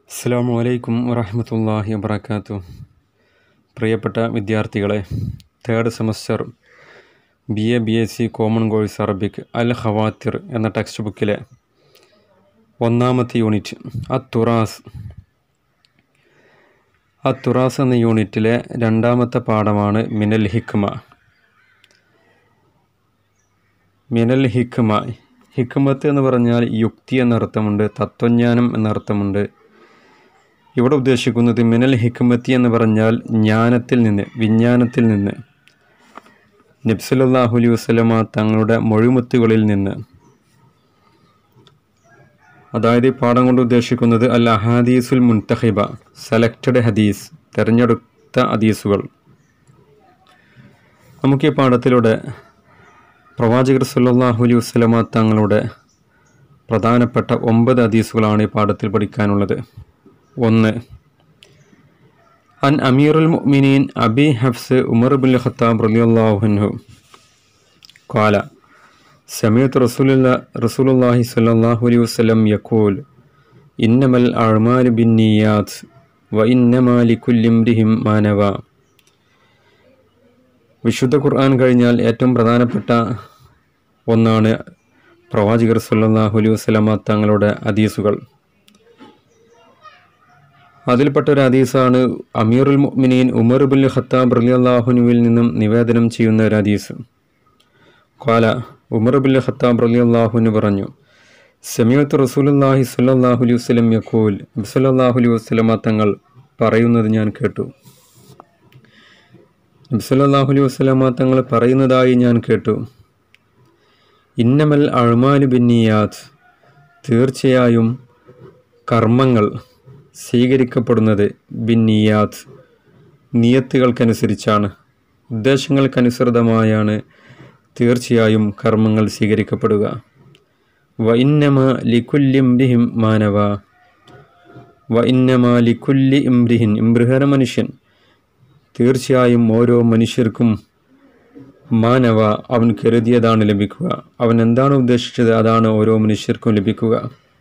അസ്സാം വലൈക്കും വറഹമത്തല്ലാഹി വബർക്കാത്തു പ്രിയപ്പെട്ട വിദ്യാർത്ഥികളെ third semester B A B S C common course Arabic അൽ ഹവാത്തിർ എന്ന ടെക്സ്റ്റ് ബുക്കിലെ ഒന്നാമത്തെ യൂണിറ്റ് അ തുറാസ് അ തുറാസ് എന്ന യൂണിറ്റിലെ രണ്ടാമത്തെ പാഠമാണ് മിനൽ ഹിക്മ മിനൽ ഹിക്മ ഹിക്മത്ത് എന്ന് പറഞ്ഞാൽ യുക്തി എന്നർത്ഥമുണ്ട് തത്വജ്ഞാനം എന്നർത്ഥമുണ്ട് ഇവിടെ ഉദ്ദേശിക്കുന്നത് മിനൽ ഹിക്മത്തി എന്ന് പറഞ്ഞാൽ ജ്ഞാനത്തിൽ നിന്ന് വിജ്ഞാനത്തിൽ നിന്ന് നബ്സലാഹു അലൈഹി വസ്ലമ തങ്ങളുടെ മൊഴിമുത്തുകളിൽ നിന്ന് അതായത് ഈ പാഠം കൊണ്ട് ഉദ്ദേശിക്കുന്നത് അൽ അഹാദീസുൽ മുൻതഹിബ സെലക്റ്റഡ് ഹദീസ് തിരഞ്ഞെടുത്ത ഹദീസുകൾ നമുക്ക് ഈ പാഠത്തിലൂടെ പ്രവാചകർ സല്ലാഹു അലൈഹി വസ്ലമ തങ്ങളുടെ പ്രധാനപ്പെട്ട ഒമ്പത് ഹദീസുകളാണ് ഈ പാഠത്തിൽ പഠിക്കാനുള്ളത് ഒന്ന് അൻ അമീറുൽ മുഅ്മിനീൻ അബി ഹഫ്സ് ഉമർ ബുൽ ഖത്താബ് റളിയല്ലാഹു قال سمعت رسول الله رسول الله صلى الله عليه وسلم يقول إنما الأعمال بالنيات وإنما لكل امرئ ما نوى വിശുദ്ധ ഖുർആൻ കഴിഞ്ഞാൽ ഏറ്റവും പ്രധാനപ്പെട്ട ഒന്നാണ് പ്രവാചകർ സല്ലല്ലാഹു അലൈഹി വസല്ലമ തങ്ങളുടെ ഹദീസുകൾ അതിൽപ്പെട്ട ഒരു ഹദീസാണ് അമീറുൽ മുഅ്മിനീൻ ഉമർ ബുൽ ഖത്താബ് റളിയല്ലാഹുനുവിൽ നിന്നും നിവേദനം ചെയ്യുന്ന ഒരു ഹദീസ് ഖാല ഉമർ ബുൽ ഖത്താബ് റളിയല്ലാഹുനു പറഞ്ഞു സമീഅത്ത് റസൂലുള്ളാഹി സ്വല്ലല്ലാഹു അലൈഹി വസല്ലം യഖൂൽ സല്ലല്ലാഹു അലൈഹി വസല്ലമ തങ്ങൾ പറയുന്നത് ഞാൻ കേട്ടു സല്ലല്ലാഹു അലൈഹി വസല്ലമ തങ്ങൾ പറയുന്നതായി ഞാൻ കേട്ടു ഇന്നമൽ അഴ്മാലു ബിന്നിയാത്ത് തീർച്ചയായും കർമ്മങ്ങൾ സ്വീകരിക്കപ്പെടുന്നത് ബിന്നിയാത്ത് നിയത്തുകൾക്കനുസരിച്ചാണ് ഉദ്ദേശങ്ങൾക്കനുസൃതമായാണ് തീർച്ചയായും കർമ്മങ്ങൾ സ്വീകരിക്കപ്പെടുക വ ഇന്നമ ലിക്കുല്ലി ഇംരിഹിം മാനവ വ ഇന്നമ ലിക്കുല്ലി ഇംരിഹിൻ ഇംബ്രിഹന മനുഷ്യൻ തീർച്ചയായും ഓരോ മനുഷ്യർക്കും മാനവ അവൻ കരുതിയതാണ് ലഭിക്കുക അവൻ എന്താണ് ഉദ്ദേശിച്ചത് അതാണ് ഓരോ മനുഷ്യർക്കും ലഭിക്കുക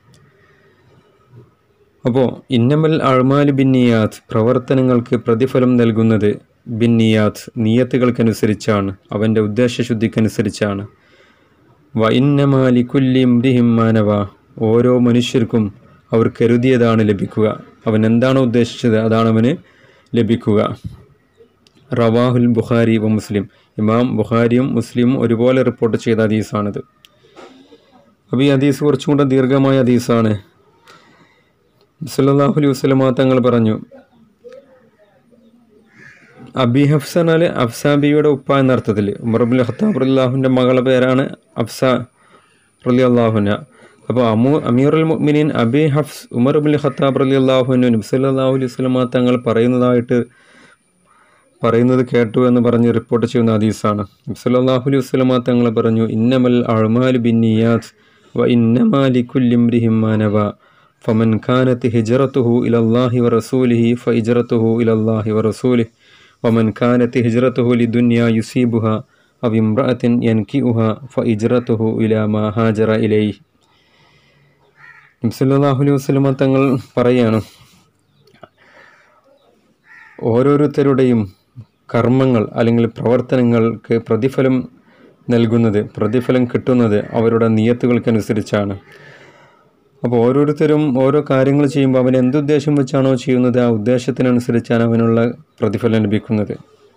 അപ്പോൾ ഇന്നമൽ അഴ്മാല് ബിന്നിയാത്ത് പ്രവർത്തനങ്ങൾക്ക് പ്രതിഫലം നൽകുന്നത് ബിന്നിയാത്ത് നീയത്തുകൾക്കനുസരിച്ചാണ് അവൻ്റെ ഉദ്ദേശശുദ്ധിക്കനുസരിച്ചാണ് വ ഇന്നമാലി കുല്ലി ഇംരിഹിം മാനവ ഓരോ മനുഷ്യർക്കും അവർ കരുതിയതാണ് ലഭിക്കുക അവൻ എന്താണോ ഉദ്ദേശിച്ചത് അതാണ് അവന് ലഭിക്കുക റവാഹുൽ ബുഖാരി വ മുസ്ലിം ഇമാം ബുഖാരിയും മുസ്ലിമും ഒരുപോലെ റിപ്പോർട്ട് ചെയ്ത ഹദീസാണിത് അപ്പോൾ ഈ ഹദീസ് കുറച്ചും കൂടെ ദീർഘമായ ഹദീസാണ് സല്ലാഹു അലൈഹി വസ്ലമ തങ്ങൾ പറഞ്ഞു അബി ഹഫ്സ എന്നാൽ അഫ്സാബിയുടെ ഉപ്പ എന്ന അർത്ഥത്തിൽ ഉമർബുൽ ഖത്താബ് അള്ളാഹുവിൻ്റെ മകളുടെ പേരാണ് അഫ്സ റലി അള്ളാഹുന അപ്പോൾ അമു അമീറുൽ മുഅ്മിനീൻ അബി ഹഫ്സ് ഉമർ ബുൽ ഖത്താബ് റലി അള്ളാഹുനു നബ്സല്ലാഹു അലൈഹി വസ്ലമ തങ്ങൾ പറയുന്നതായിട്ട് പറയുന്നത് കേട്ടു എന്ന് പറഞ്ഞ് റിപ്പോർട്ട് ചെയ്യുന്ന ഹദീസാണ് നബ്സല്ലാഹു അലൈഹി വസ്ലമ തങ്ങൾ പറഞ്ഞു ഇന്നമൽ അഴ്മാലു ബിന്നിയാത്ത് വ ഇന്നമാലി കുല്ലിംരിഹിം മാനവ فمن كانت هجرته إلى الله ورسوله فهجرته إلى الله ورسوله ومن كانت هجرته لدنيا يصيبها أو امرأة ينكئها فهجرته إلى ما هاجر إليه നബ്സല്ലാഹു അലൈഹി വസ്ലമ തങ്ങൾ പറയാണ് ഓരോരുത്തരുടെയും കർമ്മങ്ങൾ അല്ലെങ്കിൽ പ്രവർത്തനങ്ങൾക്ക് പ്രതിഫലം നൽകുന്നത് പ്രതിഫലം കിട്ടുന്നത് അവരുടെ നിയത്തുകൾക്കനുസരിച്ചാണ് അപ്പോൾ ഓരോരുത്തരും ഓരോ കാര്യങ്ങൾ ചെയ്യുമ്പോൾ അവൻ എന്തുദ്ദേശം വെച്ചാണോ ചെയ്യുന്നത് ആ ഉദ്ദേശത്തിനനുസരിച്ചാണ് അവനുള്ള പ്രതിഫലം ലഭിക്കുന്നത്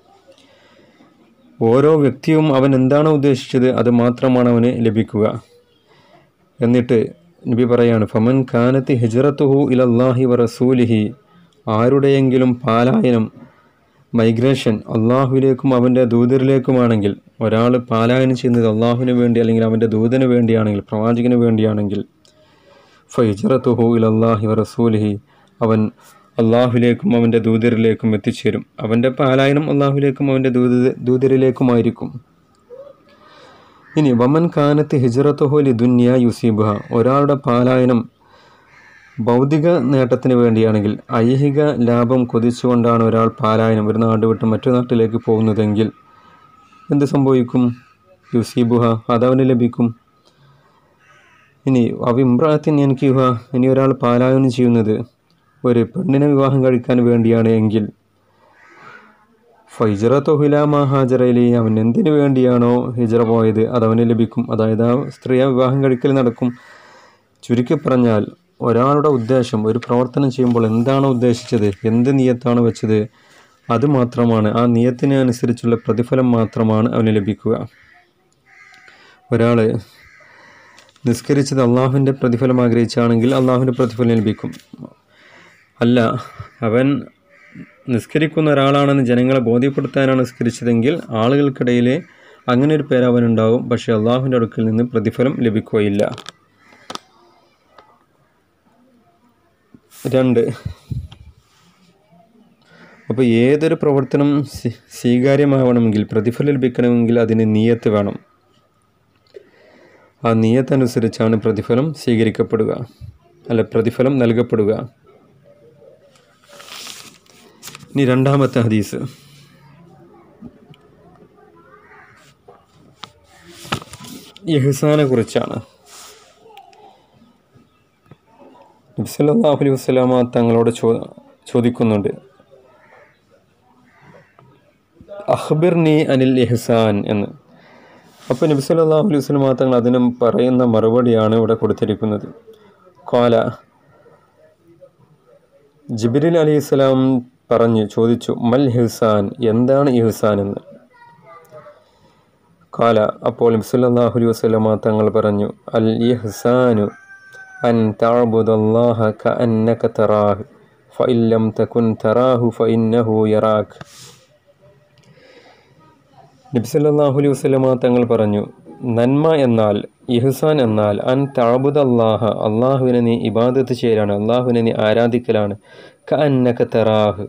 ഓരോ വ്യക്തിയും അവൻ എന്താണോ ഉദ്ദേശിച്ചത് അത് മാത്രമാണ് അവന് ലഭിക്കുക എന്നിട്ട് നബി പറയാണ് ഫമൻ കാനത്ത് ഹിജറത്തുഹു ഇലല്ലാഹി വ റസൂലിഹി ആരുടെയെങ്കിലും പാലായനം മൈഗ്രേഷൻ അള്ളാഹുവിലേക്കും അവൻ്റെ ദൂതരിലേക്കുമാണെങ്കിൽ ഒരാൾ പാലായനം ചെയ്യുന്നത് അള്ളാഹുവിന് വേണ്ടി അല്ലെങ്കിൽ അവൻ്റെ ദൂതന് വേണ്ടിയാണെങ്കിൽ പ്രവാചകന് വേണ്ടിയാണെങ്കിൽ ഫൈജറത്തുഹു ഇലല്ലാഹി വറസൂലിഹി അവൻ അള്ളാഹുലേക്കും അവൻ്റെ ദൂതരിലേക്കും എത്തിച്ചേരും അവൻ്റെ പാലായനം അള്ളാഹുലേക്കും അവൻ്റെ ദൂത ദൂതരിലേക്കുമായിരിക്കും ഇനി വമൻ കാനത്ത് ഹിജറത്തുഹുലി ദുന്യ യുസീബുഹ ഒരാളുടെ പാലായനം ഭൗതിക നേട്ടത്തിന് വേണ്ടിയാണെങ്കിൽ ഐഹിക ലാഭം കൊതിച്ചുകൊണ്ടാണ് ഒരാൾ പാലായനം ഒരു നാട് വിട്ട് മറ്റു നാട്ടിലേക്ക് പോകുന്നതെങ്കിൽ എന്ത് സംഭവിക്കും യുസീബുഹ അതവന് ലഭിക്കും ഇനി അവ ഇമ്രാത്തിൻ എനിക്കുഹ ഇനി ഒരാൾ പാലായനം ചെയ്യുന്നത് ഒരു പെണ്ണിനെ വിവാഹം കഴിക്കാൻ വേണ്ടിയാണ് എങ്കിൽ ഫൈജറത്തോ ഹിലാമ ഹാജറയിലെ അവൻ എന്തിനു വേണ്ടിയാണോ ഹിജറ പോയത് അത് അവന് ലഭിക്കും അതായത് ആ സ്ത്രീയെ വിവാഹം കഴിക്കൽ നടക്കും ചുരുക്കി പറഞ്ഞാൽ ഒരാളുടെ ഉദ്ദേശം ഒരു പ്രവർത്തനം ചെയ്യുമ്പോൾ എന്താണ് ഉദ്ദേശിച്ചത് എന്ത് നിയത്താണ് വെച്ചത് അത് മാത്രമാണ് ആ നിയത്തിനെ അനുസരിച്ചുള്ള പ്രതിഫലം മാത്രമാണ് അവന് ലഭിക്കുക ഒരാൾ നിസ്കരിച്ചത് അള്ളാഹുവിൻ്റെ പ്രതിഫലം ആഗ്രഹിച്ചാണെങ്കിൽ അള്ളാഹുവിൻ്റെ പ്രതിഫലം ലഭിക്കും അല്ല അവൻ നിസ്കരിക്കുന്ന ഒരാളാണെന്ന് ജനങ്ങളെ ബോധ്യപ്പെടുത്താനാണ് നിസ്കരിച്ചതെങ്കിൽ ആളുകൾക്കിടയിൽ അങ്ങനെ ഒരു പേര് അവനുണ്ടാവും പക്ഷേ അള്ളാഹുവിൻ്റെ അടുക്കൽ നിന്ന് പ്രതിഫലം ലഭിക്കുകയില്ല രണ്ട് അപ്പോൾ ഏതൊരു പ്രവർത്തനം സ്വീ- സ്വീകാര്യമാവണമെങ്കിൽ പ്രതിഫലം ലഭിക്കണമെങ്കിൽ അതിന് നീയത്ത് വേണം ആ നീയത്തനുസരിച്ചാണ് പ്രതിഫലം സ്വീകരിക്കപ്പെടുക അല്ല പ്രതിഫലം നൽകപ്പെടുക ഇനി രണ്ടാമത്തെ ഹദീസ് ഇഹ്സാനെ കുറിച്ചാണ് നബ്സല്ലാഹു അലൈഹി വസ്ലാമ തങ്ങളോട് ചോ ചോദിക്കുന്നുണ്ട് അഖ്ബിർനി അനിൽ ഇഹ്സാൻ എന്ന് അപ്പോൾ നബി സല്ലല്ലാഹു അലൈഹി വസല്ലമ തങ്ങൾ അതിന് പറയുന്ന മറുപടിയാണ് ഇവിടെ കൊടുത്തിരിക്കുന്നത് കോല ജിബ്രിൽ അലൈഹി സ്വലാം പറഞ്ഞു ചോദിച്ചു മൽ ഇഹ്സാൻ എന്താണ് ഇഹ്സാൻ എന്ന് കാല അപ്പോൾ നബി സല്ലല്ലാഹു അലൈഹി വസല്ലമ തങ്ങൾ പറഞ്ഞു അൽ ഇഹ്സാനു അൻ തഅബുദല്ലാഹ കഅന്നക തറാഹു ഫഇൻ ലം തകുൻ തറാഹു ഫഇന്നഹു യറാക് നബി സല്ലല്ലാഹു അലൈഹി വസല്ലമ തങ്ങൾ പറഞ്ഞു നന്മ എന്നാൽ ഇഹ്സാൻ എന്നാൽ അൻ തഅബുദല്ലാഹ അള്ളാഹുവിനെ നീ ഇബാദത്ത് ചെയ്യലാണ് അള്ളാഹുവിനെ നീ ആരാധിക്കലാണ് കഅന്നക തറാഹ്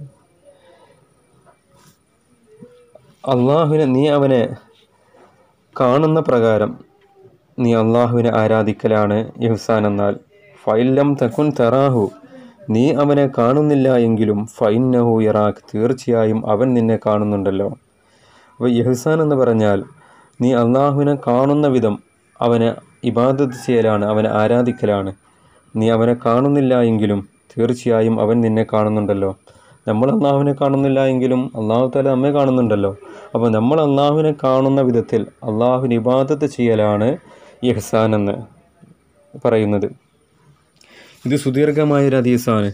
അള്ളാഹുവിനെ നീ അവനെ കാണുന്ന പ്രകാരം നീ അള്ളാഹുവിനെ ആരാധിക്കലാണ് ഇഹ്സാൻ എന്നാൽ ഫൈലം തക്കുൻ തറാഹു നീ അവനെ കാണുന്നില്ല എങ്കിലും ഫൈനഹു യറാഖ് തീർച്ചയായും അവൻ നിന്നെ കാണുന്നുണ്ടല്ലോ അപ്പോൾ ഇഹ്സാൻ എന്ന് പറഞ്ഞാൽ നീ അള്ളാഹുവിനെ കാണുന്ന വിധം അവനെ ഇബാദത്ത് ചെയ്യലാണ് അവനെ ആരാധിക്കലാണ് നീ അവനെ കാണുന്നില്ല എങ്കിലും തീർച്ചയായും അവൻ നിന്നെ കാണുന്നുണ്ടല്ലോ നമ്മൾ അള്ളാഹുവിനെ കാണുന്നില്ല എങ്കിലും അള്ളാഹു താല നമ്മെ കാണുന്നുണ്ടല്ലോ അപ്പോൾ നമ്മൾ അള്ളാഹുവിനെ കാണുന്ന വിധത്തിൽ അള്ളാഹുവിന് ഇബാദത്ത് ചെയ്യലാണ് ഇഹ്സാൻ എന്ന് പറയുന്നത് ഇത് സുദീർഘമായൊരു ഹദീസാണ്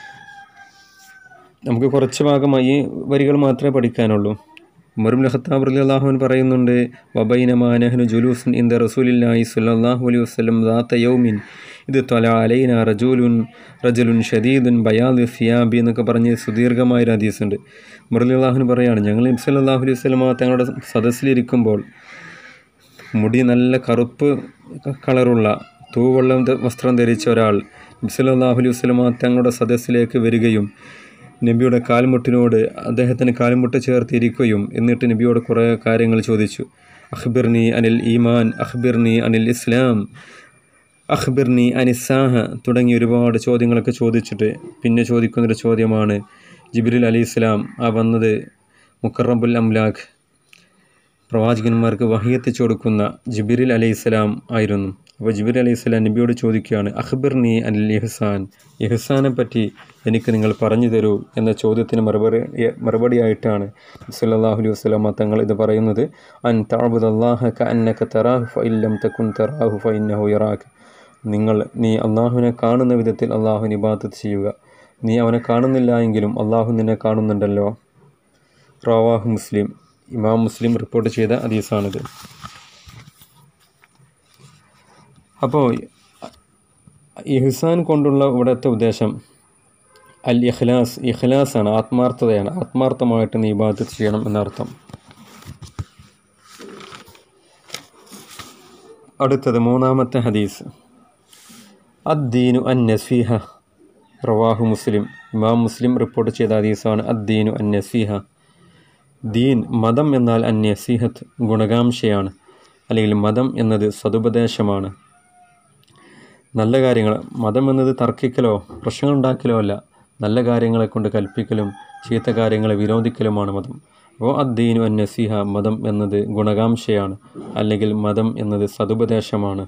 നമുക്ക് കുറച്ച് ഭാഗമായി ഈ വരികൾ മാത്രമേ പഠിക്കാനുള്ളൂ ഉമറുൽ ഖത്താബ് റലി അള്ളാഹുവിൻ പറയുന്നുണ്ട് വബൈനമാനഹ്നു ജുലൂസുൻ ഇന്ദ റസൂലില്ലാഹി സ്വല്ലല്ലാഹു അലൈഹി വസല്ലം ദാത്ത യൗമിൻ ഇത് തൊല അലൈന റജൂലുൻ റജലുൻ ഷദീദുൻ ബയാദ് ഫിയാബി എന്നൊക്കെ പറഞ്ഞ് സുദീർഘമായൊരു ഹദീസുണ്ട് ഉമറുൽ അള്ളാഹുവിന് പറയാണ് ഞങ്ങൾ നബി സല്ലല്ലാഹു അലൈഹി വസല്ലമ തങ്ങളുടെ സദസ്സിലിരിക്കുമ്പോൾ മുടി നല്ല കറുപ്പ് കളറുള്ള തൂവെള്ളം ധ- വസ്ത്രം ധരിച്ച ഒരാൾ നബി സല്ലല്ലാഹു അലൈഹി വസല്ലമ തങ്ങളുടെ സദസ്സിലേക്ക് വരികയും നബിയുടെ കാൽമുട്ടിനോട് അദ്ദേഹത്തിന് കാൽമുട്ട് ചേർത്തിരിക്കുകയും എന്നിട്ട് നബിയോട് കുറേ കാര്യങ്ങൾ ചോദിച്ചു അഖ്ബിർനി അനിൽ ഈമാൻ അഖ്ബിർനി അനിൽ ഇസ്ലാം അഖ്ബിർനി അനിസാഹ തുടങ്ങിയ ഒരുപാട് ചോദ്യങ്ങളൊക്കെ ചോദിച്ചിട്ട് പിന്നെ ചോദിക്കുന്നൊരു ചോദ്യമാണ് ജിബ്രിൽ അലി ഇസ്ലാം ആ വന്നത് മുക്കറബുൽ അംലാഖ് പ്രവാചകന്മാർക്ക് വഹിയെത്തിച്ചു കൊടുക്കുന്ന ജിബിരിൽ അലൈഹി സ്വലാം ആയിരുന്നു അപ്പോൾ ജിബിർ അലൈഹി സ്വലാം നബിയോട് ചോദിക്കുകയാണ് അഖ്ബിർനി അനിൽ ഇഹ്സാൻ ഇഹ്സാനെ പറ്റി എനിക്ക് നിങ്ങൾ പറഞ്ഞു തരൂ എന്ന ചോദ്യത്തിന് മറുപടി മറുപടിയായിട്ടാണ് സല്ലല്ലാഹു അലൈഹി വസല്ലമ തങ്ങൾ ഇത് പറയുന്നത് അൻ തഅബുദല്ലാഹ കഅന്നക തറാഹു ഫഇല്ലം തകുൻ തറാഹു ഫഇന്നഹു യറാക നിങ്ങൾ നീ അള്ളാഹുവിനെ കാണുന്ന വിധത്തിൽ അള്ളാഹുവിന് ഇബാദത്ത് ചെയ്യുക നീ അവനെ കാണുന്നില്ല എങ്കിലും അള്ളാഹു നിന്നെ കാണുന്നുണ്ടല്ലോ റവാഹു മുസ്ലിം ഇമാം മുസ്ലിം റിപ്പോർട്ട് ചെയ്ത ഹദീസാണിത് അപ്പോൾ ഇഹ്സാൻ കൊണ്ടുള്ള ഇവിടുത്തെ ഉദ്ദേശം അൽ ഇഖ്ലാസ് ഇഖ്ലാസാണ് ആത്മാർത്ഥതയാണ് ആത്മാർത്ഥമായിട്ട് നീ ഇബാദത്ത് ചെയ്യണം എന്നർത്ഥം അടുത്തത് മൂന്നാമത്തെ ഹദീസ് അദ്ദീനു അൻ നസീഹ റവാഹു മുസ്ലിം ഇമാം മുസ്ലിം റിപ്പോർട്ട് ചെയ്ത ഹദീസാണ് അദ്ദീനു അൻ നസീഹ ദീൻ മതം എന്നാൽ അന്യസീഹത്ത് ഗുണകാംക്ഷയാണ് അല്ലെങ്കിൽ മതം എന്നത് സതുപദേശമാണ് നല്ല കാര്യങ്ങൾ മതം എന്നത് തർക്കിക്കലോ പ്രശ്നങ്ങൾ ഉണ്ടാക്കലോ അല്ല നല്ല കാര്യങ്ങളെ കൊണ്ട് കൽപ്പിക്കലും ചീത്ത കാര്യങ്ങളെ വിരോധിക്കലുമാണ് മതം അപ്പോൾ അദ്ദീനു അന്നസീഹ മതം എന്നത് ഗുണകാംക്ഷയാണ് അല്ലെങ്കിൽ മതം എന്നത് സതുപദേശമാണ്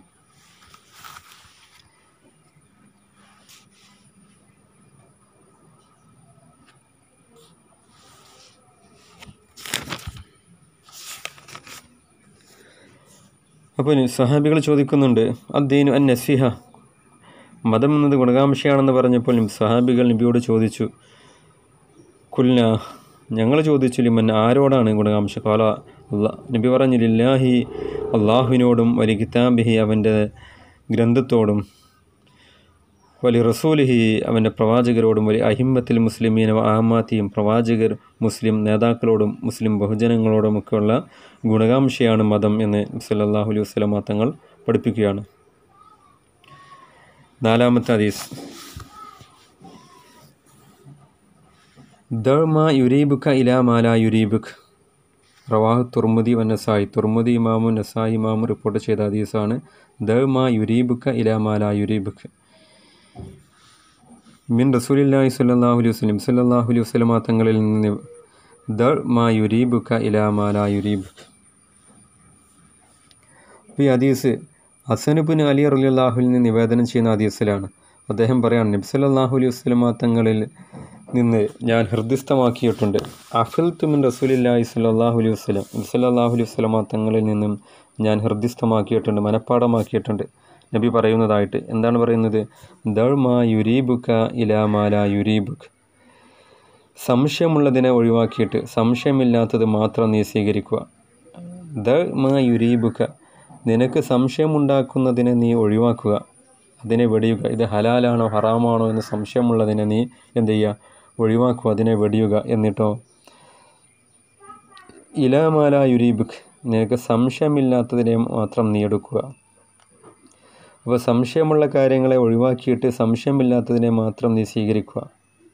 അപ്പോൾ സഹാബികൾ ചോദിക്കുന്നുണ്ട് അദ്ദീനു അൻ നസിഹ മതം എന്നത് ഗുണകാംക്ഷയാണെന്ന് പറഞ്ഞപ്പോൾ സഹാബികൾ നബിയോട് ചോദിച്ചു കുൽന ഞങ്ങൾ ചോദിച്ചു ലിമൻ ആരോടാണ് ഗുണകാംക്ഷ കാല അള്ളാ നബി പറഞ്ഞു ലില്ലാഹി അള്ളാഹുവിനോടും വലി കിതാബിഹി അവൻ്റെ ഗ്രന്ഥത്തോടും വലി റസൂലിഹി അവൻ്റെ പ്രവാചകരോടും വലി അഹിമ്മത്തിൽ മുസ്ലിമീന അഹമാത്തിയും പ്രവാചകർ മുസ്ലിം നേതാക്കളോടും മുസ്ലിം ബഹുജനങ്ങളോടുമൊക്കെയുള്ള ഗുണകാംക്ഷയാണ് മതം എന്ന് സല്ലല്ലാഹു അലൈഹി വസല്ലമ തങ്ങൾ പഠിപ്പിക്കുകയാണ് നാലാമത്തെ ഹദീസ് ദർമ യുരീബുക്ക ഇലാ മാല യുരീബുക്ക് റവാഹ് തുർമുദി വ നസായി തുർമുദി ഇമാമു നസായി ഇമാമു റിപ്പോർട്ട് ചെയ്ത ഹദീസാണ് ദർമ യുരീബുക്ക ഇലാ മാല യുരീബുക്ക് മിൻ റസൂലില്ലാഹി സ്വല്ലല്ലാഹു അലൈഹി വസല്ലം സല്ലല്ലാഹു അലൈഹി വസല്ലമ തങ്ങളിൽ നിന്ന് ദർ മാ യുരീബുക്ക ഇലാ മാ ലാ യുരീബുക്ക് ഈ ഹദീസ് ഹസനുബിൻ അലി റലിയല്ലാഹുവിൽ നിന്ന് നിവേദനം ചെയ്യുന്ന ഹദീസിലാണ് അദ്ദേഹം പറയാണ് നബി സല്ലല്ലാഹു അലൈഹി വസല്ലമ തങ്ങളിൽ നിന്ന് ഞാൻ ഹൃദയസ്ഥമാക്കിയിട്ടുണ്ട് അഫിൽ തുമിൻ റസൂലില്ലാഹി സ്വല്ലല്ലാഹു അലൈഹി വസല്ലം നബി സല്ലല്ലാഹു അലൈഹി വസല്ലമ തങ്ങളിൽ നിന്നും ഞാൻ ഹൃദയസ്ഥമാക്കിയിട്ടുണ്ട് മനഃപ്പാടമാക്കിയിട്ടുണ്ട് നബി പറയുന്നതായിട്ട് എന്താണ് പറയുന്നത് ദൾമാ യുരീബുക്ക ഇലാമാല യുരീബുക്ക് സംശയമുള്ളതിനെ ഒഴിവാക്കിയിട്ട് സംശയമില്ലാത്തത് മാത്രം നീ സ്വീകരിക്കുക ദ മാ യുരീബുക്ക നിനക്ക് സംശയമുണ്ടാക്കുന്നതിനെ നീ ഒഴിവാക്കുക അതിനെ വെടിയുക ഇത് ഹലാലാണോ ഹറാമാണോ എന്ന് സംശയമുള്ളതിനെ നീ എന്ത് ചെയ്യുക ഒഴിവാക്കുക അതിനെ വെടിയുക എന്നിട്ടോ ഇലാമാല യുരീബുക്ക് നിനക്ക് സംശയമില്ലാത്തതിനെ മാത്രം നീ എടുക്കുക അപ്പോൾ സംശയമുള്ള കാര്യങ്ങളെ ഒഴിവാക്കിയിട്ട് സംശയമില്ലാത്തതിനെ മാത്രം നീ സ്വീകരിക്കുക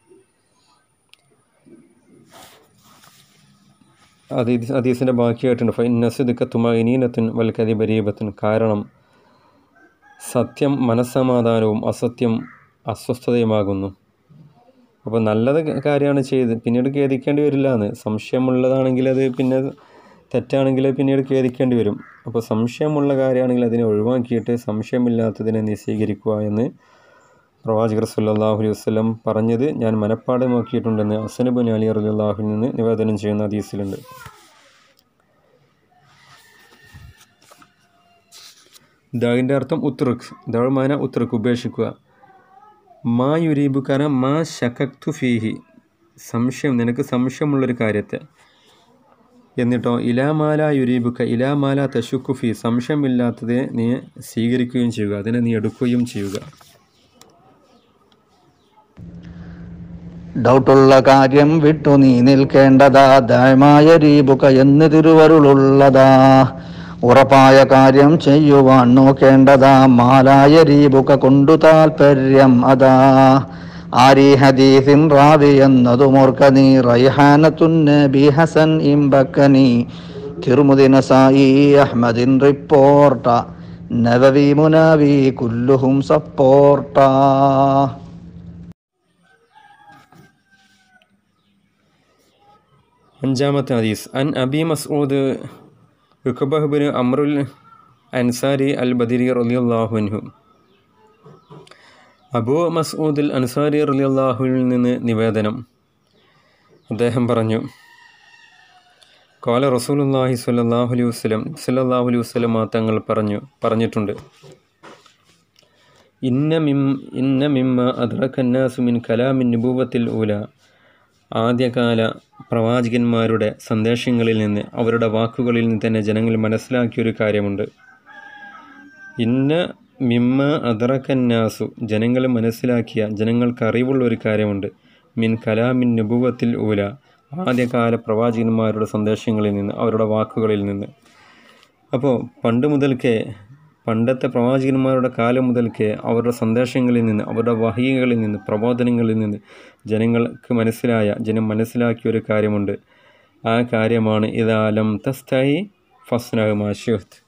അത് ഹദീസിൻ്റെ ബാക്കിയായിട്ടുണ്ട് ഫൈൻ നസുദിക്ക തുമനീനത്തുൻ വൽക്കതി ബരീബത്തുൻ കാരണം സത്യം മനസ്സമാധാനവും അസത്യം അസ്വസ്ഥതയുമാകുന്നു അപ്പോൾ നല്ലത് കാര്യമാണ് ചെയ്ത് പിന്നീട് ഖേദിക്കേണ്ടി വരില്ല എന്ന് സംശയമുള്ളതാണെങ്കിൽ അത് പിന്നെ തെറ്റാണെങ്കിൽ പിന്നീട് ഖേദിക്കേണ്ടി വരും അപ്പോൾ സംശയമുള്ള കാര്യമാണെങ്കിൽ അതിനെ ഒഴിവാക്കിയിട്ട് സംശയമില്ലാത്തതിനെ നീ സ്വീകരിക്കുക എന്ന് പ്രവാചകർ സല്ലാഹു അലൈഹി വസ്ലം പറഞ്ഞത് ഞാൻ മനഃപ്പാടമാക്കിയിട്ടുണ്ടെന്ന് അസനബുൻ അലി അറുല്ലാഹുവിൽ നിന്ന് നിവേദനം ചെയ്യുന്ന ഹദീസിലുണ്ട് ദാഹിൻ്റെ അർത്ഥം ഉത്രുഖ് ദഴമാന ഉത്രുഖ് ഉപേക്ഷിക്കുക മാ യുരീബുക്കാര മാ ഷക്കക്തു ഫീഹി സംശയം നിനക്ക് സംശയമുള്ളൊരു കാര്യത്തെ എന്നിട്ടോ ഇലാമാല യുരീബുക്ക ഇലാമാല തശുക്കുഫി സംശയമില്ലാത്തത് നീ സ്വീകരിക്കുകയും ചെയ്യുക അതിനെ നീ എടുക്കുകയും ചെയ്യുക ഡൗട്ടുള്ള കാര്യം വിട്ടു നീ നിൽക്കേണ്ടതാ ദയമായ രീപുക എന്ന് തിരുവരുളുള്ളതാ ഉറപ്പായ കാര്യം ചെയ്യുവാൻ നോക്കേണ്ടതാ മാലായ രീപുക കൊണ്ടു താൽപര്യം അതാ ആരി ഹദീസിൻ റാവി എന്നതുമോർക്ക നീ റൈഹാനത്തുൻ നബി ഹസൻ ഇംബക്കനി തിരുമുദി നസായി അഹ്മദിൻ റിപ്പോർട്ട നവവി മുനാവി കുല്ലുഹും സപ്പോർട്ടാ അഞ്ചാമത്തെ ഹദീസ് അൻ അബി മസ്ഊദ് റുഖബഹബിന് അമ്രുൽ അൻസാരി അൽ ബദിരി റലിയല്ലാഹുൻഹു അബൂ മസ്ഊദ് അൽ അൻസാരി റലിയല്ലാഹുവിൽ നിന്ന് നിവേദനം അദ്ദേഹം പറഞ്ഞു കാല റസൂലുല്ലാഹി സ്വല്ലല്ലാഹു അലൈഹി വസല്ലം സല്ലല്ലാഹു അലൈഹി വസല്ലം തങ്ങൾ പറഞ്ഞു പറഞ്ഞിട്ടുണ്ട് ഇന്ന മിം ഇന്ന മിമ്മ അദ്റക്കന്നാസു മിൻ കലാമിൻ നുബൂവത്തിൽ ഊല ആദ്യകാല പ്രവാചകന്മാരുടെ സന്ദേശങ്ങളിൽ നിന്ന് അവരുടെ വാക്കുകളിൽ നിന്ന് തന്നെ ജനങ്ങൾ മനസ്സിലാക്കിയൊരു കാര്യമുണ്ട് ഇന്ന മിമ്മ അദറക്കന്നാസു ജനങ്ങൾ മനസ്സിലാക്കിയ ജനങ്ങൾക്ക് അറിവുള്ള ഒരു കാര്യമുണ്ട് മിൻ കലാമിൻ നബുവത്തിൽ ഊല ആദ്യകാല പ്രവാചകന്മാരുടെ സന്ദേശങ്ങളിൽ നിന്ന് അവരുടെ വാക്കുകളിൽ നിന്ന് അപ്പോൾ പണ്ട് മുതൽക്കേ പണ്ടത്തെ പ്രവാചകന്മാരുടെ കാലം മുതൽക്കേ അവരുടെ സന്ദേശങ്ങളിൽ നിന്ന് അവരുടെ വഹികളിൽ നിന്ന് പ്രബോധനങ്ങളിൽ നിന്ന് ജനങ്ങൾക്ക് മനസ്സിലായ ജനം മനസ്സിലാക്കിയ ഒരു കാര്യമുണ്ട് ആ കാര്യമാണ് ഇതാലം തസ്തായി ഫസ്നഹ് മാഷുഹത്ത്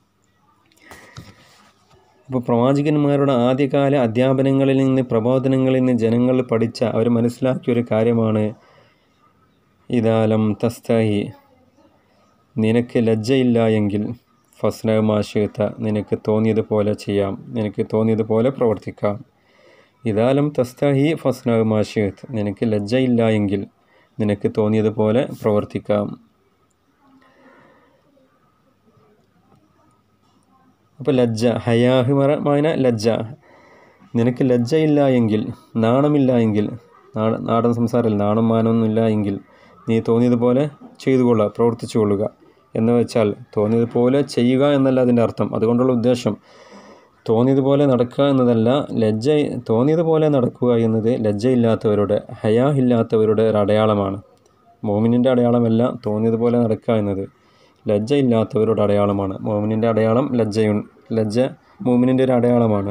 അപ്പോൾ പ്രവാചകന്മാരുടെ ആദ്യകാല അധ്യാപനങ്ങളിൽ നിന്ന് പ്രബോധനങ്ങളിൽ നിന്ന് ജനങ്ങൾ പഠിച്ച അവർ മനസ്സിലാക്കിയ ഒരു കാര്യമാണ് ഇതാലം തസ്തായി നിനക്ക് ലജ്ജയില്ല എങ്കിൽ ഫസ്ന മാഷിത്ത നിനക്ക് തോന്നിയതുപോലെ ചെയ്യാം നിനക്ക് തോന്നിയതുപോലെ പ്രവർത്തിക്കാം ഇതാലം തസ്താഹി ഫസ്ന മാഷിത്ത് നിനക്ക് ലജ്ജയില്ല എങ്കിൽ നിനക്ക് തോന്നിയതുപോലെ പ്രവർത്തിക്കാം അപ്പോൾ ലജ്ജ ഹയാഹിമറമായ ലജ്ജ നിനക്ക് ലജ്ജയില്ല എങ്കിൽ നാണമില്ല എങ്കിൽ നാട നാടൻ സംസാരമില്ല നാണം മാനമൊന്നുമില്ല എങ്കിൽ നീ തോന്നിയതുപോലെ ചെയ്തു കൊള്ളുക പ്രവർത്തിച്ചു കൊള്ളുക എന്ന് വെച്ചാൽ തോന്നിയതുപോലെ ചെയ്യുക എന്നല്ല അതിൻ്റെ അർത്ഥം അതുകൊണ്ടുള്ള ഉദ്ദേശം തോന്നിയതുപോലെ നടക്കുക എന്നതല്ല ലജ്ജ തോന്നിയതുപോലെ നടക്കുക എന്നത് ലജ്ജയില്ലാത്തവരുടെ ഹയാ ഇല്ലാത്തവരുടെ ഒരു അടയാളമാണ് മോമിനിൻ്റെ അടയാളമല്ല തോന്നിയതുപോലെ നടക്കുക എന്നത് ലജ്ജയില്ലാത്തവരുടെ അടയാളമാണ് മോമിനിൻ്റെ അടയാളം ലജ്ജയു ലജ്ജ മോമിനിൻ്റെ ഒരു അടയാളമാണ്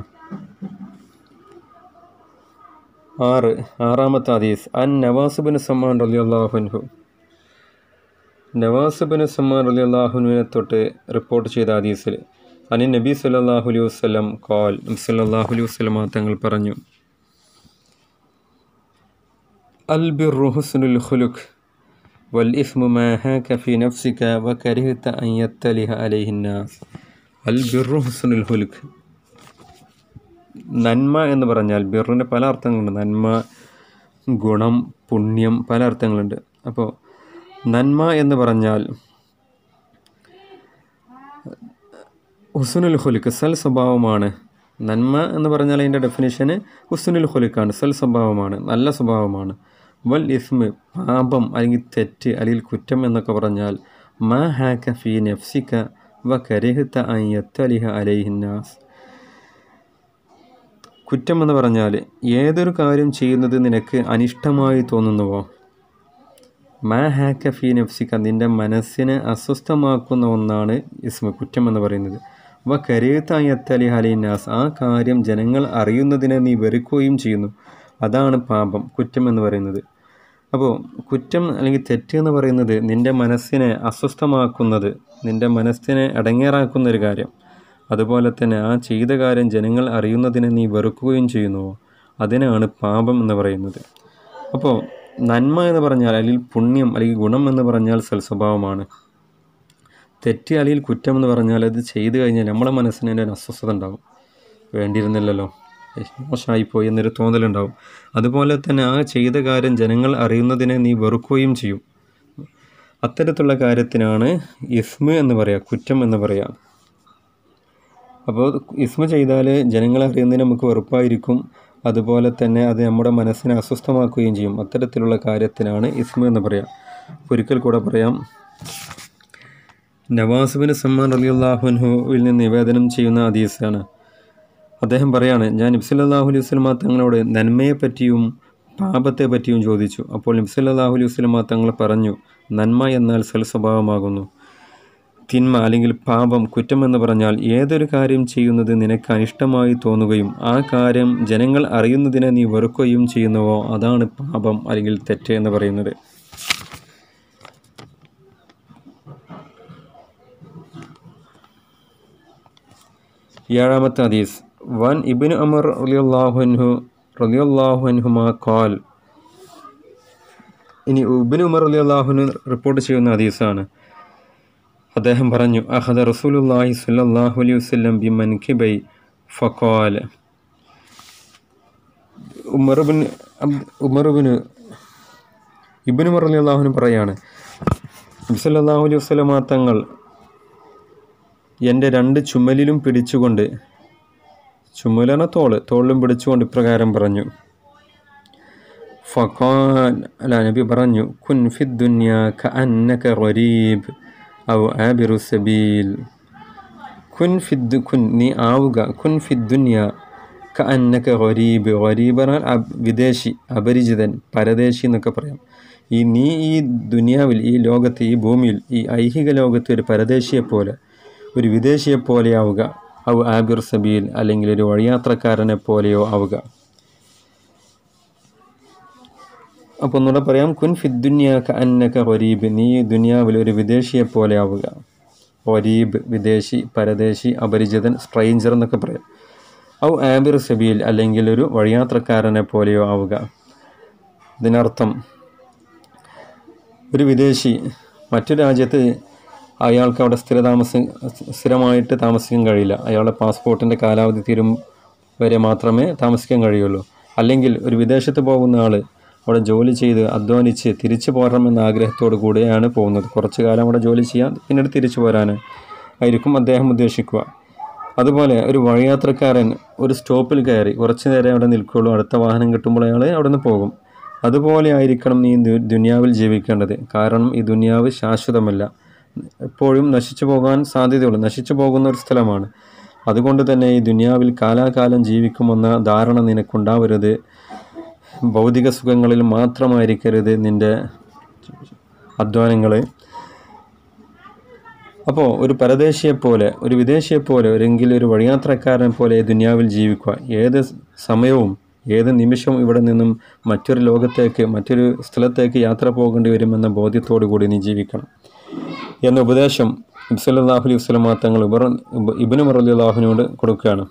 ആറ് ആറാമത്തെ ഹദീസ് അൻ നവാസുബിൻ സമ്മാൻ റലി അള്ളാഹുൻഹു നവാസുബിൻ സമ്മാൻ റലി അള്ളാഹുനുവിനെ തൊട്ട് റിപ്പോർട്ട് ചെയ്ത ഹദീസിൽ അനി നബി സല്ലാഹു അലൈഹി വസ്ലം കോൽ സല്ലാഹു അലൈഹി വസ്ലമ തങ്ങൾ പറഞ്ഞു അൽ ബിർറു ഹുസ്നുൽ ഖുലുഖ് والإثم ما هاك في نفسك وكرهت أن يتلح عليه الناس البر حسن الخلق നന്മ എന്ന് പറഞ്ഞാൽ ബിറിന് പല അർത്ഥങ്ങളുണ്ട് നന്മ ഗുണം പുണ്യം പല അർത്ഥങ്ങളുണ്ട് അപ്പോൾ നന്മ എന്ന് പറഞ്ഞാൽ ഹുസുനുൽ ഹുലുക്ക് സൽ സ്വഭാവമാണ് നന്മ എന്ന് പറഞ്ഞാൽ അതിൻ്റെ ഡെഫിനേഷന് ഹുസുനുൽ ഹുലുക്കാണ് സൽ സ്വഭാവമാണ് നല്ല സ്വഭാവമാണ് വൽ ഇസ്മ് പാപം അല്ലെങ്കിൽ തെറ്റ് അല്ലെങ്കിൽ കുറ്റം എന്നൊക്കെ പറഞ്ഞാൽ മാ ഹാക്ക ഫി നഫ്സിക്ക വ കരഹിത്ത അയ്യത്തലിഹ അലൈഹിന്നാസ് കുറ്റം എന്ന് പറഞ്ഞാൽ ഏതൊരു കാര്യം ചെയ്യുന്നത് നിനക്ക് അനിഷ്ടമായി തോന്നുന്നുവോ മാ ഹാക്ക ഫി നഫ്സിക്ക നിൻ്റെ മനസ്സിനെ അസ്വസ്ഥമാക്കുന്ന ഒന്നാണ് ഇസ്മ കുറ്റം എന്ന് പറയുന്നത് വ കരേത്തായത്തലി ഹലീനാസ് ആ കാര്യം ജനങ്ങൾ അറിയുന്നതിനെ നീ വെറുക്കുകയും ചെയ്യുന്നു അതാണ് പാപം കുറ്റം എന്ന് പറയുന്നത് അപ്പോൾ കുറ്റം അല്ലെങ്കിൽ തെറ്റ് എന്ന് പറയുന്നത് നിൻ്റെ മനസ്സിനെ അസ്വസ്ഥമാക്കുന്നത് നിൻ്റെ മനസ്സിനെ അടങ്ങേറാക്കുന്ന ഒരു കാര്യം അതുപോലെ തന്നെ ആ ചെയ്ത കാര്യം ജനങ്ങൾ അറിയുന്നതിനെ നീ വെറുക്കുകയും ചെയ്യുന്നുവോ അതിനാണ് പാപം എന്ന് പറയുന്നത് അപ്പോൾ നന്മ എന്ന് പറഞ്ഞാൽ അല്ലെങ്കിൽ പുണ്യം അല്ലെങ്കിൽ ഗുണം എന്ന് പറഞ്ഞാൽ സൽസ്വഭാവമാണ് തെറ്റ് അല്ലെങ്കിൽ കുറ്റം എന്ന് പറഞ്ഞാൽ അത് ചെയ്തു കഴിഞ്ഞാൽ നമ്മളെ മനസ്സിന് ഒരു അസ്വസ്ഥത ഉണ്ടാകും വേണ്ടിയിരുന്നില്ലല്ലോ മോശമായിപ്പോയി എന്നൊരു തോന്നലുണ്ടാവും അതുപോലെ തന്നെ ആ ചെയ്ത കാര്യം ജനങ്ങൾ അറിയുന്നതിനെ നീ വെറുക്കുകയും ചെയ്യും അത്തരത്തിലുള്ള കാര്യത്തിനാണ് ഇസ്മ എന്ന് പറയുക കുറ്റം എന്ന് പറയുക അപ്പോൾ ഇസ്മ ചെയ്താൽ ജനങ്ങളെ അറിയുന്നതിന് നമുക്ക് വെറുപ്പായിരിക്കും അതുപോലെ തന്നെ അത് നമ്മുടെ മനസ്സിനെ അസ്വസ്ഥമാക്കുകയും ചെയ്യും അത്തരത്തിലുള്ള കാര്യത്തിനാണ് ഇസ്മ എന്ന് പറയാം ഒരിക്കൽ കൂടെ പറയാം നവാസുബിന് സമ്മാൻ അലി അള്ളാഹുൻഹുവിൽ നിന്ന് നിവേദനം ചെയ്യുന്ന ഹദീസാണ് അദ്ദേഹം പറയാണ് ഞാൻ നബ്സല്ലാഹു അലൈഹി വസ്ലമ തങ്ങളോട് നന്മയെ പറ്റിയും പാപത്തെ പറ്റിയും ചോദിച്ചു അപ്പോൾ നബ്സല്ലാഹു അലൈഹി വസ്ലമ തങ്ങൾ പറഞ്ഞു നന്മ എന്നാൽ സൽസ്വഭാവമാകുന്നു തിന്മ അല്ലെങ്കിൽ പാപം കുറ്റം എന്ന് പറഞ്ഞാൽ ഏതൊരു കാര്യം ചെയ്യുന്നത് നിനക്ക് അനിഷ്ടമായി തോന്നുകയും ആ കാര്യം ജനങ്ങൾ അറിയുന്നതിനെ നീ വെറുക്കുകയും ചെയ്യുന്നുവോ അതാണ് പാപം അല്ലെങ്കിൽ തെറ്റ് എന്ന് പറയുന്നത് ഏഴാമത്തെ ഹദീസ് വൻ ഇബിന് അമർ റലിയല്ലാഹുൻഹു റലിയല്ലാഹുൻഹുമാ കാൽ ഇനി ഇബിന് ഉമർ റലിയല്ലാഹുന് റിപ്പോർട്ട് ചെയ്യുന്ന ഹദീസാണ് അദ്ദേഹം പറഞ്ഞു അഹദ റസൂലുല്ലാഹി സ്വല്ലല്ലാഹു അലൈഹി വസല്ലം ബി മൻകിബൈ ഫഖാല ഉമർബിൻ ഉമർബിന് ഇബിന് ഉമർ റളിയല്ലാഹുവിന് പറയാണ് നബി സല്ലല്ലാഹു അലൈഹി വസല്ലമ തങ്ങൾ എൻ്റെ രണ്ട് ചുമലിലും പിടിച്ചുകൊണ്ട് ചുമലന തോള് തോളിലും പിടിച്ചുകൊണ്ട് ഇപ്രകാരം പറഞ്ഞു ഫഖാൽ അല്ല നബി പറഞ്ഞു കുൻ ഫി ദുനിയ കഅന്നക ഗരീബ് ഔ ആബിറു സബീൽ കുൻ ഫിദ് കുൻ നീ ആവുക കുൻ ഫി ദുനിയ കഅന്നക ഗരീബ് ഗരീബ് പറഞ്ഞാൽ അബ്- വിദേശി അപരിചിതൻ പരദേശി എന്നൊക്കെ പറയാം ഈ നീ ഈ ദുനിയാവിൽ ഈ ലോകത്ത് ഈ ഭൂമിയിൽ ഈ ഐഹിക ലോകത്ത് ഒരു പരദേശിയെ പോലെ ഒരു വിദേശിയെ പോലെയാവുക ഔ ആബിർ സബീൽ അല്ലെങ്കിൽ ഒരു വഴിയാത്രക്കാരനെ പോലെയോ ആവുക അപ്പോൾ ഒന്നുകൂടെ പറയാം കുൻ ഫിദ്ദുന്യാക്ക അന്നക്ക ഒരീബ് നീ ദുനിയാവിൽ ഒരു വിദേശിയെ പോലെ ആവുക ഒരീബ് വിദേശി പരദേശി അപരിചിതൻ സ്ട്രേഞ്ചർ എന്നൊക്കെ പറയാം ഔ ആബിർ സബീൽ അല്ലെങ്കിൽ ഒരു വഴിയാത്രക്കാരനെ പോലെയോ ആവുക ഇതിനർത്ഥം ഒരു വിദേശി മറ്റു രാജ്യത്ത് അയാൾക്ക് അവിടെ സ്ഥിരതാമസ സ്ഥിരമായിട്ട് താമസിക്കാൻ കഴിയില്ല അയാളുടെ പാസ്പോർട്ടിൻ്റെ കാലാവധി തീരും വരെ മാത്രമേ താമസിക്കാൻ കഴിയുള്ളൂ അല്ലെങ്കിൽ ഒരു വിദേശത്ത് പോകുന്ന ആൾ അവിടെ ജോലി ചെയ്ത് അധ്വാനിച്ച് തിരിച്ചു പോരണമെന്ന ആഗ്രഹത്തോടു കൂടിയാണ് പോകുന്നത് കുറച്ചു കാലം അവിടെ ജോലി ചെയ്യാൻ പിന്നീട് തിരിച്ചു പോരാൻ ആയിരിക്കും അദ്ദേഹം ഉദ്ദേശിക്കുക അതുപോലെ ഒരു വഴിയാത്രക്കാരൻ ഒരു സ്റ്റോപ്പിൽ കയറി കുറച്ച് നേരം അവിടെ നിൽക്കുകയുള്ളൂ അടുത്ത വാഹനം കിട്ടുമ്പോൾ അയാൾ അവിടെ നിന്ന് പോകും അതുപോലെ ആയിരിക്കണം നീ ദു- ദുനിയാവിൽ ജീവിക്കേണ്ടത് കാരണം ഈ ദുനിയാവ് ശാശ്വതമല്ല എപ്പോഴും നശിച്ചു പോകാൻ സാധ്യതയുള്ളൂ നശിച്ചു പോകുന്ന ഒരു സ്ഥലമാണ് അതുകൊണ്ട് തന്നെ ഈ ദുനിയാവിൽ കാലാകാലം ജീവിക്കുമെന്ന ധാരണ നിനക്കുണ്ടാവരുത് ഭൗതിക സുഖങ്ങളിൽ മാത്രമായിരിക്കരുത് നിൻ്റെ അധ്വാനങ്ങൾ അപ്പോൾ ഒരു പരദേശിയെപ്പോലെ ഒരു വിദേശിയെപ്പോലെ ഒരെങ്കിൽ ഒരു വഴിയാത്രക്കാരനെ പോലെ ഈ ദുനിയാവിൽ ജീവിക്കുക ഏത് സമയവും ഏത് നിമിഷവും ഇവിടെ നിന്നും മറ്റൊരു ലോകത്തേക്ക് മറ്റൊരു സ്ഥലത്തേക്ക് യാത്ര പോകേണ്ടി വരുമെന്ന ബോധ്യത്തോടു കൂടി നീ ജീവിക്കണം എന്ന ഉപദേശം ഇബ്സല്ലാഹു അലൈഹി വസ്ലമാ തങ്ങൾ ഇബർ ഇബിന് മറലിയാഹുവിനോട് കൊടുക്കുകയാണ്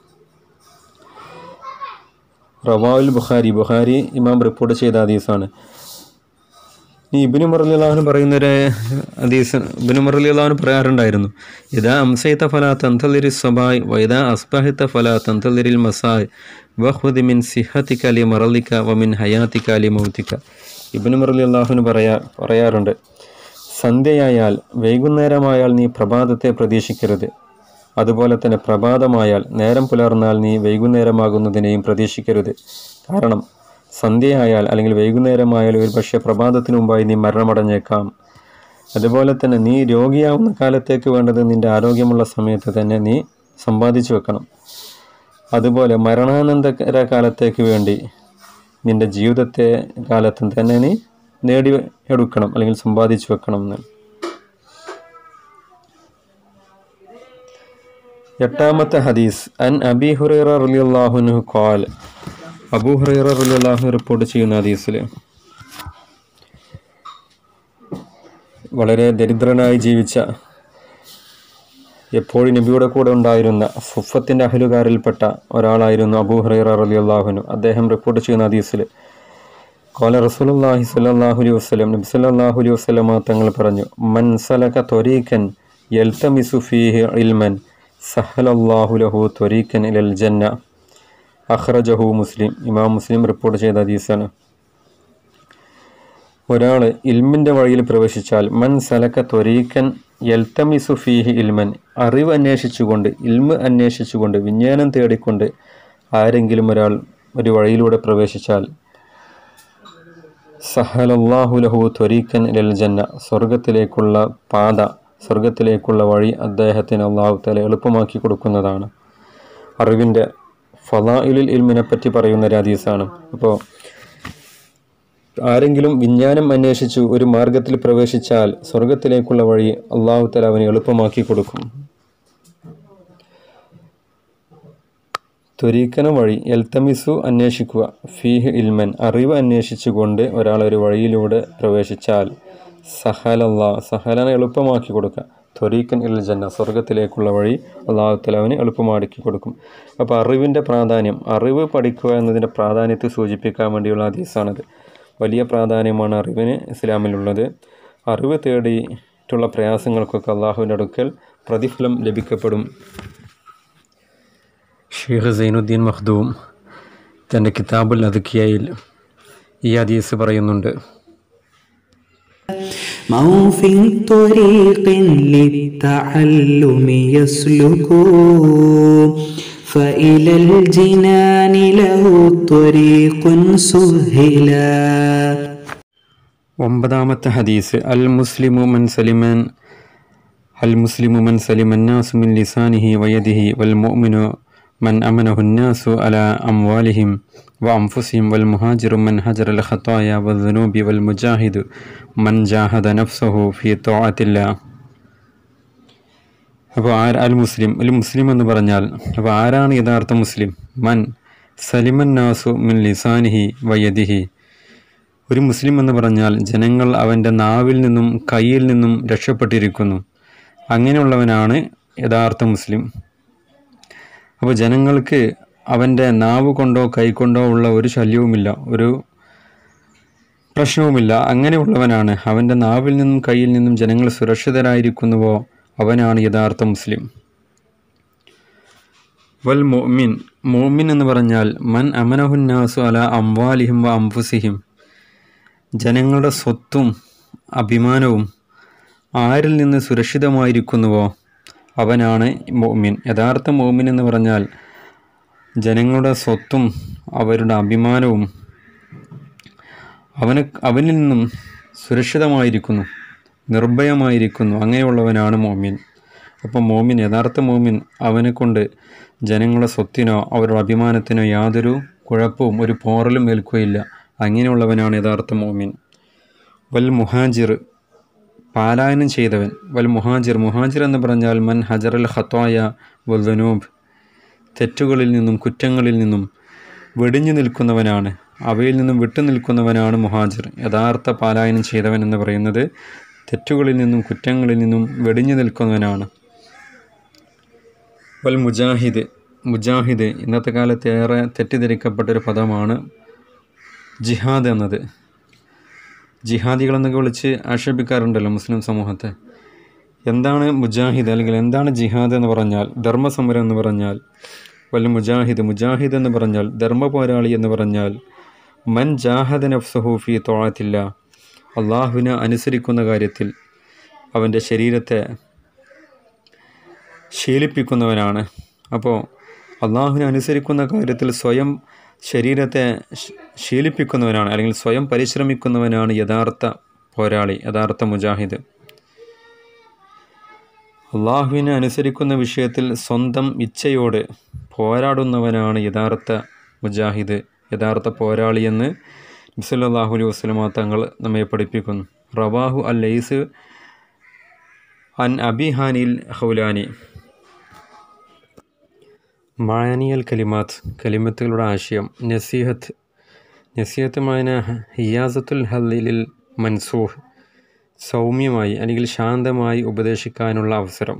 റവാവുൽ ബുഖാരി ബുഖാരി ഇമാം റിപ്പോർട്ട് ചെയ്ത ഹദീസാണ് ഈ ഇബിന് മറലിയാഹുന് പറയുന്ന ഒരു ഹദീസ് ഇബിന് മറലിയാഹുന് പറയാറുണ്ടായിരുന്നു ഇതാ അംസൈത്ത ഫല തന്തലിരി സ്വബായ് വൈദാ അസ്ബഹിത്ത ഫല തന്തലിരിൽ മസായ് വഹ്വദി മിൻ സിഹത്തിക അലി മറലിക്ക വമിൻ ഹയാത്തിക അലി മൗത്തിക്ക ഇബിന് മറലിയാഹുന് പറയാ പറയാറുണ്ട് സന്ധ്യയായാൽ വൈകുന്നേരമായാൽ നീ പ്രഭാതത്തെ പ്രതീക്ഷിക്കരുത് അതുപോലെ തന്നെ പ്രഭാതമായാൽ നേരം പുലർന്നാൽ നീ വൈകുന്നേരമാകുന്നതിനെയും പ്രതീക്ഷിക്കരുത് കാരണം സന്ധ്യയായാൽ അല്ലെങ്കിൽ വൈകുന്നേരമായാൽ ഒരുപക്ഷെ പ്രഭാതത്തിനു മുമ്പായി നീ മരണമടഞ്ഞേക്കാം അതുപോലെ തന്നെ നീ രോഗിയാവുന്ന കാലത്തേക്ക് വേണ്ടത് നിന്റെ ആരോഗ്യമുള്ള സമയത്ത് തന്നെ നീ സമ്പാദിച്ചു വെക്കണം അതുപോലെ മരണാനന്തര കാലത്തേക്ക് വേണ്ടി നിന്റെ ജീവിതത്തെ കാലത്തും തന്നെ നീ നേടി എടുക്കണം അല്ലെങ്കിൽ സമ്പാദിച്ചു വെക്കണം എന്ന് എട്ടാമത്തെ ഹദീസ് അൻ അബി ഹുറൈറ റളിയല്ലാഹുനു ഖാൽ അബൂ ഹുറൈറ റളിയല്ലാഹു റിപ്പോർട്ട് ചെയ്യുന്ന ഹദീസിൽ വളരെ ദരിദ്രനായി ജീവിച്ച എപ്പോഴും നബിയുടെ കൂടെ ഉണ്ടായിരുന്ന സുഫത്തിൻ്റെ അഹലുകാരിൽപ്പെട്ട ഒരാളായിരുന്നു അബൂ ഹുറൈറ റളിയല്ലാഹുനു അദ്ദേഹം റിപ്പോർട്ട് ചെയ്യുന്ന ഹദീസിൽ കോല റസൂലുള്ളാഹി സ്വല്ലല്ലാഹു അലൈഹി വസല്ലം നബി സല്ലല്ലാഹു അലൈഹി വസല്ലമ തങ്ങൾ പറഞ്ഞു മൻ സലക ത്വരീഖൻ യൽതമിസു ഫീഹി ഇൽമൻ സഹലല്ലാഹു ലഹു ത്വരീഖൻ ഇലൽ ജന്ന അഖ്റജഹു മുസ്ലിം ഇമാം മുസ്ലിം റിപ്പോർട്ട് ചെയ്ത ഹദീസാണ് ഒരാൾ ഇൽമിൻ്റെ വഴിയിൽ പ്രവേശിച്ചാൽ മൻ സലക ത്വരീഖൻ യൽതമിസു ഫീഹി ഇൽമൻ അറിവ് അന്വേഷിച്ചുകൊണ്ട് ഇൽമ് അന്വേഷിച്ചുകൊണ്ട് വിജ്ഞാനം തേടിക്കൊണ്ട് ആരെങ്കിലും ഒരാൾ ഒരു വഴിയിലൂടെ പ്രവേശിച്ചാൽ സഹലല്ലാഹു ലഹു ത്വരീക്കൻ ലൽ ജന്ന സ്വർഗത്തിലേക്കുള്ള പാത സ്വർഗത്തിലേക്കുള്ള വഴി അദ്ദേഹത്തിന് അള്ളാഹു തല എളുപ്പമാക്കി കൊടുക്കുന്നതാണ് അറിവിൻ്റെ ഫലായിലുൽ ഇൽമിനെ പറ്റി പറയുന്ന ഒരു ഹദീസാണ് അപ്പോൾ ആരെങ്കിലും വിജ്ഞാനം അന്വേഷിച്ചു ഒരു മാർഗത്തിൽ പ്രവേശിച്ചാൽ സ്വർഗത്തിലേക്കുള്ള വഴി അള്ളാഹു തല അവന് എളുപ്പമാക്കി കൊടുക്കും ത്വരീക്കന വഴി എൽത്തമിസു അന്വേഷിക്കുക ഫീഹ് ഇൽമൻ അറിവ് അന്വേഷിച്ചുകൊണ്ട് ഒരാൾ ഒരു വഴിയിലൂടെ പ്രവേശിച്ചാൽ സഹലല്ലാ സഹലന എളുപ്പമാക്കി കൊടുക്കുക ത്വരീക്കൻ ഇൽ ജന്ന സ്വർഗത്തിലേക്കുള്ള വഴി അള്ളാഹുത്തല അവന് എളുപ്പമാക്കി കൊടുക്കും അപ്പോൾ അറിവിൻ്റെ പ്രാധാന്യം അറിവ് പഠിക്കുക എന്നതിൻ്റെ പ്രാധാന്യത്തെ സൂചിപ്പിക്കാൻ വേണ്ടിയുള്ള ഹദീസാണത് വലിയ പ്രാധാന്യമാണ് അറിവിന് ഇസ്ലാമിലുള്ളത് അറിവ് തേടിയിട്ടുള്ള പ്രയാസങ്ങൾക്കൊക്കെ അള്ളാഹുവിൻ്റെ അടുക്കൽ പ്രതിഫലം ലഭിക്കപ്പെടും ഷെയ്ഖ് സൈനുദ്ദീൻ മഖ്ദൂം തൻ്റെ കിതാബുൽ അദ്ക്കിയയിൽ ഈ ഹദീസ് പറയുന്നുണ്ട് من في طريق للتعلم يسلك فإلى الجنان له طريق سهلا ഒമ്പതാമത്തെ ഹദീസ് അൽ മുസ്ലിമു മൻ സലിമൻ അൽ മുസ്ലിമു മൻ സലിമന്നാസു മിൻ ലിസാനിഹി വയദിഹി വൽ മുഅ്മിനു മൻ അമനഹുന്നാസു അല അംവാലിഹിം വ അംഫുസിഹിം വൽ മുഹാജിറു മൻ ഹജർ അൽ ഖത്തായ വദ്ദുനൂബി വൽ മുജാഹിദു മൻ ജാഹദ നഫ്സഹു ഫി ത്വാഅത്തില്ലാ അപ്പോൾ ആർ അൽ മുസ്ലിം അൽ മുസ്ലിം എന്ന് പറഞ്ഞാൽ അപ്പോൾ ആരാണ് യഥാർത്ഥ മുസ്ലിം മൻ സലിമൻ നാസു മിൻ ലിസാനിഹി വയദിഹി ഒരു മുസ്ലിം എന്ന് പറഞ്ഞാൽ ജനങ്ങൾ അവൻ്റെ നാവിൽ നിന്നും കയ്യിൽ നിന്നും രക്ഷപ്പെട്ടിരിക്കുന്നു അങ്ങനെയുള്ളവനാണ് യഥാർത്ഥ മുസ്ലിം അപ്പോൾ ജനങ്ങൾക്ക് അവൻ്റെ നാവ് കൊണ്ടോ കൈ കൊണ്ടോ ഉള്ള ഒരു ശല്യവുമില്ല ഒരു പ്രശ്നവുമില്ല അങ്ങനെയുള്ളവനാണ് അവൻ്റെ നാവിൽ നിന്നും കയ്യിൽ നിന്നും ജനങ്ങൾ സുരക്ഷിതരായിരിക്കുന്നുവോ അവനാണ് യഥാർത്ഥ മുസ്ലിം വൽ മോമിൻ മോമിൻ എന്ന് പറഞ്ഞാൽ മൻ അമനഹുന്നാസു അല അംവാലിഹിം വ അംഫുസിഹിം ജനങ്ങളുടെ സ്വത്തും അഭിമാനവും ആരിൽ നിന്ന് സുരക്ഷിതമായിരിക്കുന്നുവോ അവനാണ് മോമിൻ യഥാർത്ഥ മോമിൻ എന്ന് പറഞ്ഞാൽ ജനങ്ങളുടെ സ്വത്തും അവരുടെ അഭിമാനവും അവന് അവനിൽ നിന്നും സുരക്ഷിതമായിരിക്കുന്നു നിർഭയമായിരിക്കുന്നു അങ്ങനെയുള്ളവനാണ് മോമിൻ അപ്പം മോമിൻ യഥാർത്ഥ മോമിൻ അവനെ കൊണ്ട് ജനങ്ങളുടെ സ്വത്തിനോ അവരുടെ അഭിമാനത്തിനോ യാതൊരു കുഴപ്പവും ഒരു പോറലും ഏൽക്കുകയില്ല അങ്ങനെയുള്ളവനാണ് യഥാർത്ഥ മോമിൻ വൽ മുഹാജിർ പാലായനം ചെയ്തവൻ വൽ മുഹാജിർ മുഹാജിർ എന്ന് പറഞ്ഞാൽ മൻ ഹജറൽ ഖത്തോയ വൽദനൂബ് തെറ്റുകളിൽ നിന്നും കുറ്റങ്ങളിൽ നിന്നും വെടിഞ്ഞു നിൽക്കുന്നവനാണ് അവയിൽ നിന്നും വിട്ടു നിൽക്കുന്നവനാണ് മുഹാജിർ യഥാർത്ഥ പാലായനം ചെയ്തവൻ എന്ന് പറയുന്നത് തെറ്റുകളിൽ നിന്നും കുറ്റങ്ങളിൽ നിന്നും വെടിഞ്ഞു നിൽക്കുന്നവനാണ് വൽ മുജാഹിദ് മുജാഹിദ് ഇന്നത്തെ കാലത്ത് ഏറെ തെറ്റിദ്ധരിക്കപ്പെട്ടൊരു പദമാണ് ജിഹാദ് എന്നത് ജിഹാദികളെന്നൊക്കെ വിളിച്ച് ആക്ഷേപിക്കാറുണ്ടല്ലോ മുസ്ലിം സമൂഹത്തെ എന്താണ് മുജാഹിദ് അല്ലെങ്കിൽ എന്താണ് ജിഹാദ് എന്ന് പറഞ്ഞാൽ ധർമ്മസമരം എന്ന് പറഞ്ഞാൽ വല്ല മുജാഹിദ് മുജാഹിദ് എന്ന് പറഞ്ഞാൽ ധർമ്മ പോരാളി എന്ന് പറഞ്ഞാൽ മൻ ജാഹദ നഫ്സഹൂഫി തോഴത്തില്ല അള്ളാഹുവിനെ അനുസരിക്കുന്ന കാര്യത്തിൽ അവൻ്റെ ശരീരത്തെ ശീലിപ്പിക്കുന്നവനാണ് അപ്പോൾ അള്ളാഹുവിനെ അനുസരിക്കുന്ന കാര്യത്തിൽ സ്വയം ശരീരത്തെ ശ- ശീലിപ്പിക്കുന്നവനാണ് അല്ലെങ്കിൽ സ്വയം പരിശ്രമിക്കുന്നവനാണ് യഥാർത്ഥ പോരാളി യഥാർത്ഥ മുജാഹിദ് അള്ളാഹുവിനെ അനുസരിക്കുന്ന വിഷയത്തിൽ സ്വന്തം ഇച്ഛയോട് പോരാടുന്നവനാണ് യഥാർത്ഥ മുജാഹിദ് യഥാർത്ഥ പോരാളി എന്ന് നബ്സല്ലാഹു അലൈഹി വസ്ലമ തങ്ങൾ നമ്മെ പഠിപ്പിക്കുന്നു റവാഹു അൽ ലൈസ് അൻ അബിഹാനിൽ ഹൗലാനി മാനിയൽ കലിമാത്ത് കലിമത്തുകളുടെ ആശയം നസീഹത്ത് നസീഹത്ത് മാന ഹിയാസത്തുൽ ഹല്ലിൽ മൻസൂഹ് സൗമ്യമായി അല്ലെങ്കിൽ ശാന്തമായി ഉപദേശിക്കാനുള്ള അവസരം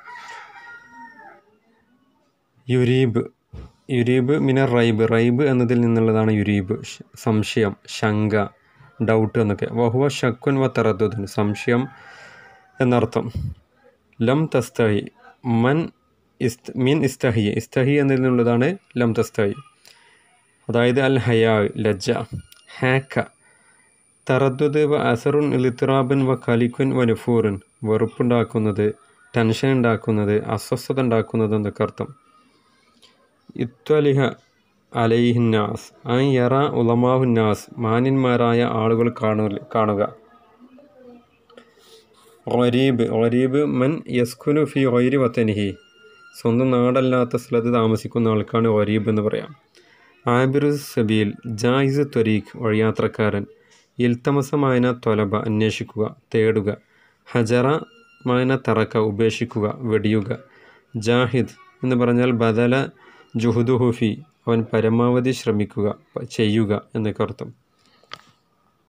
യുരീബ് യുരീബ് മിനർ റൈബ് റൈബ് എന്നതിൽ നിന്നുള്ളതാണ് യുരീബ് ശ- സംശയം ശങ്ക ഡൗട്ട് എന്നൊക്കെ വഹുവ ഷക്കുൻ വ തറദ്ദുൻ സംശയം എന്നർത്ഥം ലം തസ്തഹി മൻ ഇസ്ത് മീൻ ഇസ്തഹി ഇസ്തഹി എന്നതിൽ നിന്നുള്ളതാണ് ലം തസ്തഹി അതായത് അൽ ഹയാ ലജ്ജ ഹാക്ക തറദ്ദുദ് വ അസറുൻ ലിത്റാബൻ വ കലിക്കുൻ വ നുഫൂറുൻ വെറുപ്പുണ്ടാക്കുന്നത് ടെൻഷൻ ഉണ്ടാക്കുന്നത് അസ്വസ്ഥത ഉണ്ടാക്കുന്നത് എന്നൊക്കെ അർത്ഥം ഇത്വലിഹ അലൈഹിന്നാസ് അൻ യറ ഉലമാഹുന്നാസ് മാന്യന്മാരായ ആളുകൾ കാണുക കാണുക ഒരീബ് ഒരീബ് മൻ യസ്കുനു ഫി ഒയ്രി വത്തനിഹി സ്വന്തം നാടല്ലാത്ത സ്ഥലത്ത് താമസിക്കുന്ന ആൾക്കാണ് ഒരീബ് എന്ന് പറയാം ആബിറു സബീൽ ജായിസ് ത്വരീഖ് വഴിയാത്രക്കാരൻ ഇൽത്തമസമായന ത്വലബ അന്വേഷിക്കുക തേടുക ഹജറ മായന തറക്ക ഉപേക്ഷിക്കുക വെടിയുക ജാഹിദ് എന്ന് പറഞ്ഞാൽ ബദല ജുഹുദുഹുഫി അവൻ പരമാവധി ശ്രമിക്കുക പ- ചെയ്യുക എന്നൊക്കെ അർത്ഥം